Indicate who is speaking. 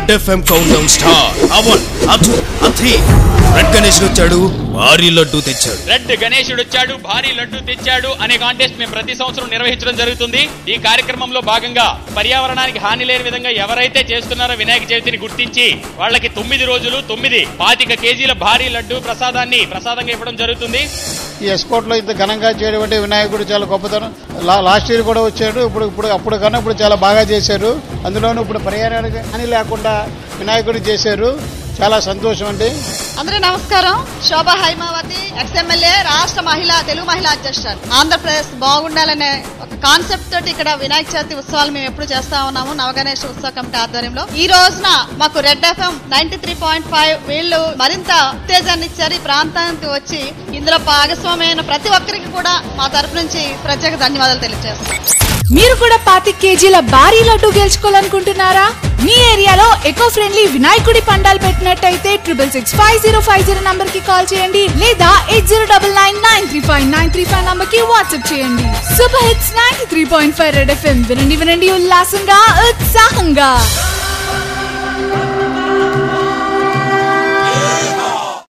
Speaker 1: red FM countdown star అవన్ అటు అథి red Ganesh వచ్చాడు భారీ లడ్డు తెచ్చాడు
Speaker 2: రెడ్ గణేశుడు వచ్చాడు భారీ లడ్డు తెచ్చాడు అనే కాంటెస్ట్ మేము ప్రతి సంవత్సరం నిర్వహించడం జరుగుతుంది ఈ కార్యక్రమంలో భాగంగా పర్యావరణానికి హాని లేని విధంగా ఎవరైతే చేస్తున్నారో వినాయక చవితిని గుర్తించి వాళ్ళకి తొమ్మిది రోజులు తొమ్మిది పాతిక కేజీల భారీ లడ్డు ప్రసాదాన్ని ప్రసాదంగా ఇవ్వడం జరుగుతుంది
Speaker 3: ఈ ఎస్కోట్ లో ఇంత ఘనంగా చేయడం అంటే వినాయకుడు చాలా గొప్పతనం లా- లాస్ట్ ఇయర్ కూడా వచ్చాడు ఇప్పుడు ఇప్పుడు అప్పుడు కన్నా ఇప్పుడు చాలా బాగా చేశారు అందులోనూ ఇప్పుడు పర్యావరణానికి హాని లేకుండా వినాయకుడు చేశారు చాలా సంతోషం అండి
Speaker 4: అందరూ నమస్కారం శోభ హైమావతి ఎక్స్ఎమ్మెల్యే రాష్ట్ర మహిళా తెలుగు మహిళా అధ్యక్షురాలు ఆంధ్రప్రదేశ్ బాగుండాలనే ఒక కాన్సెప్ట్ తోటి ఇక్కడ వినాయక చవితి ఉత్సవాలు మేము ఎప్పుడు చేస్తా ఉన్నాము నవగణేష్ ఉత్సవ కమిటీ ఆధ్వర్యంలో ఈ రోజున మాకు red FM ninety three point five వీళ్ళు మరింత ఉత్తేజాన్ని ఇచ్చారు ఈ ప్రాంతానికి వచ్చి ఇందులో భాగస్వామైన ప్రతి ఒక్కరికి కూడా మా తరపు నుంచి ప్రత్యేక ధన్యవాదాలు తెలియజేస్తాం
Speaker 5: మీరు కూడా పాతి కేజీల భారీ లడ్డు గెలుచుకోవాలనుకుంటున్నారా మీ ఏరియాలో ఎకో ఫ్రెండ్లీ వినాయకుడి పండాలు పెట్టినట్టయితే triple six five zero five zero number కి కాల్ చేయండి లేదా eight zero double nine nine three five nine three five number కి వాట్సాప్ చేయండి super hits ninety three point five red FM వినండి వినండి ఉల్లాసంగా ఉత్సాహంగా